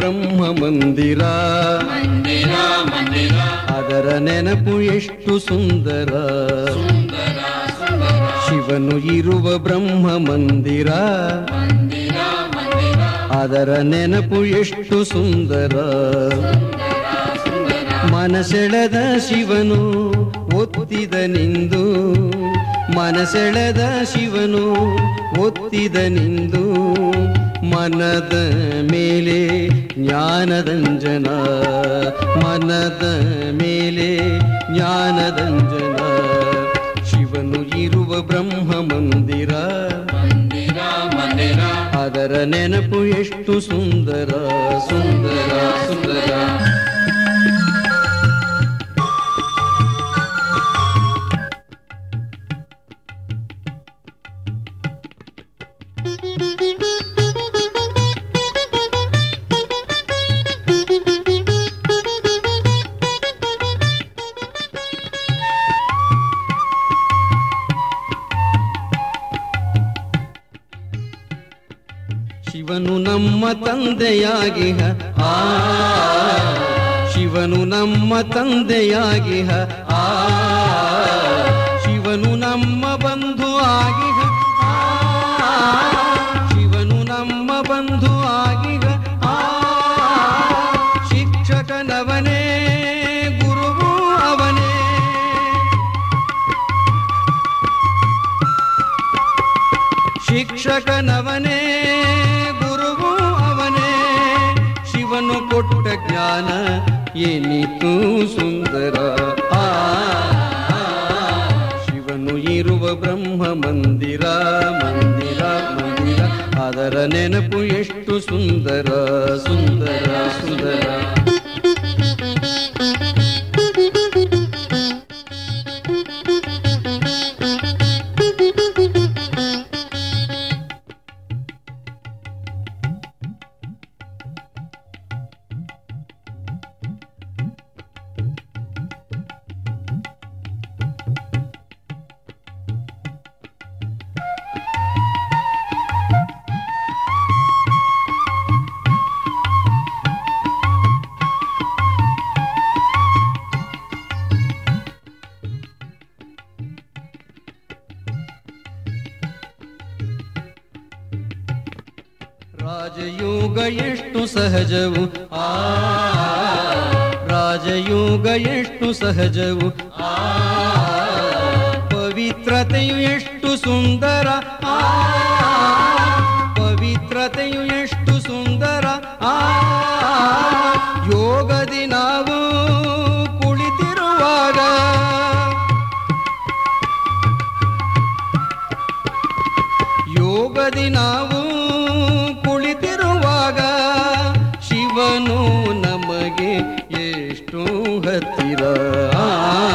ಬ್ರಹ್ಮ ಮಂದಿರ ಅದರ ನೆನಪು ಎಷ್ಟು ಸುಂದರ ಶಿವನು ಇರುವ ಬ್ರಹ್ಮ ಮಂದಿರ ಅದರ ನೆನಪು ಎಷ್ಟು ಸುಂದರ ಮನಸೆಳೆದ ಶಿವನು ಒತ್ತಿದ ನಿಂದು ಮನಸೆಳೆದ ಶಿವನು ಒತ್ತಿದ ನಿಂದು ಮನದ ಮೇಲೆ ಜ್ಞಾನದಂಜನ ಮನದ ಮೇಲೆ ಜ್ಞಾನದಂಜನ ಶಿವನು ಇರುವ ಬ್ರಹ್ಮ ಮಂದಿರ ಅದರ ನೆನಪು ಎಷ್ಟು ಸುಂದರ ಸುಂದರ ಸುಂದರ ಶಿವನು ನಮ್ಮ ತಂದೆಯಾಗಿಹ ಆ ಶಿವನು ನಮ್ಮ ತಂದೆಯಾಗಿಹ ಆ ಶಿವನು ನಮ್ಮ ಬಂಧು ಆಗಿಹ ಆ ಶಿವನು ನಮ್ಮ ಬಂಧು ಆಗಿಹ ಆ ಶಿಕ್ಷಕನವನೇ ಗುರುವು ಅವನೇ ಶಿಕ್ಷಕನವನೇ ಗುರುವು ಅವನೇ ಶಿವನು ಕೊಟ್ಟ ಜ್ಞಾನ ಏನಿತು ಸುಂದರ ಆ ಶಿವನು ಇರುವ ಬ್ರಹ್ಮ ಮಂದಿರ ಮಂದಿರ ಮಂದಿರ ಅದರ ನೆನಪು ಎಷ್ಟು ಸುಂದರ ಸುಂದರ ಸುಂದರ ರಾಜಯೋಗ ಎಷ್ಟು ಸಹಜವು ಆ ರಾಜಯೋಗ ಎಷ್ಟು ಸಹಜವು ಆ ಪವಿತ್ರತೆಯು ಎಷ್ಟು ಸುಂದರ ಆ ಪವಿತ್ರತೆಯು ಎಷ್ಟು ಸುಂದರ ಆ ಯೋಗದಿ ನಾವು ಕುಳಿತಿರುವಾಗ ಯೋಗದಿ ನಾವು ಕುಳಿತಿರುವಾಗ ಶಿವನು ನಮಗೆ ಎಷ್ಟು ಹತ್ತಿರ ಆ,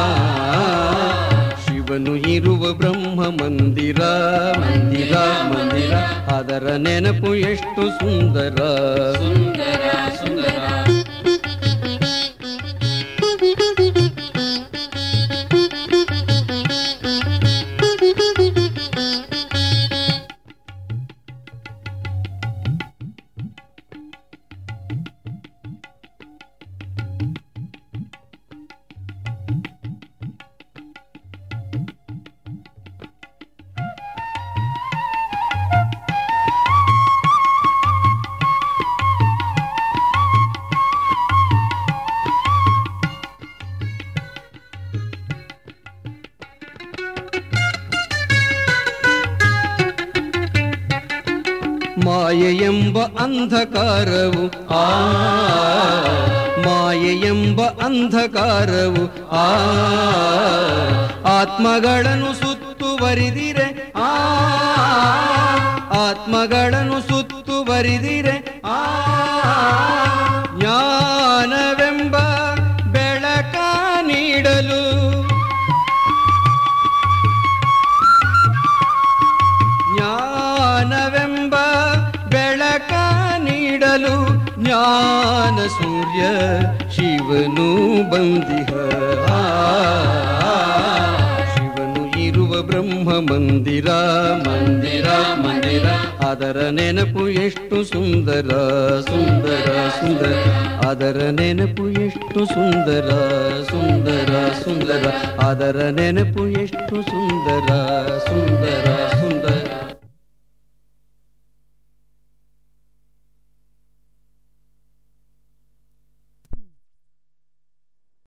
ಶಿವನು ಇರುವ ಬ್ರಹ್ಮ ಮಂದಿರ ಮಂದಿರ ಮಂದಿರ ಅದರ ನೆನಪು ಎಷ್ಟು ಸುಂದರ ಸುಂದರ ಸುಂದರ ಮಾಯೆ ಎಂಬ ಅಂಧಕಾರವು ಆ ಮಾಯೆ ಎಂಬ ಅಂಧಕಾರವು ಆ ಆತ್ಮಗಳನ್ನು ಸುತ್ತುವರಿದಿರೆ ಆ ಆತ್ಮಗಳನ್ನು ಸುತ್ತುವರಿದಿರೆ ಆ ಜ್ಞಾನವೆಂಬ ಬೆಳಕ ನೀಡಲು ಜ್ಞಾನವೆಂಬ ಬೆಳಕ ನೀಡಲು ಜ್ಞಾನ ಸೂರ್ಯ ಶಿವನು ಬಂದಿಹ ಆ, ಶಿವನು ಇರುವ ಬ್ರಹ್ಮ ಮಂದಿರ ಮಂದಿರ ಮಂದಿರ ಅದರ ನೆನಪು ಎಷ್ಟು ಸುಂದರ ಸುಂದರ ಸುಂದರ ಅದರ ನೆನಪು ಎಷ್ಟು ಸುಂದರ ಸುಂದರ ಸುಂದರ ಅದರ ನೆನಪು ಎಷ್ಟು ಸುಂದರ ಸುಂದರ ಸುಂದರ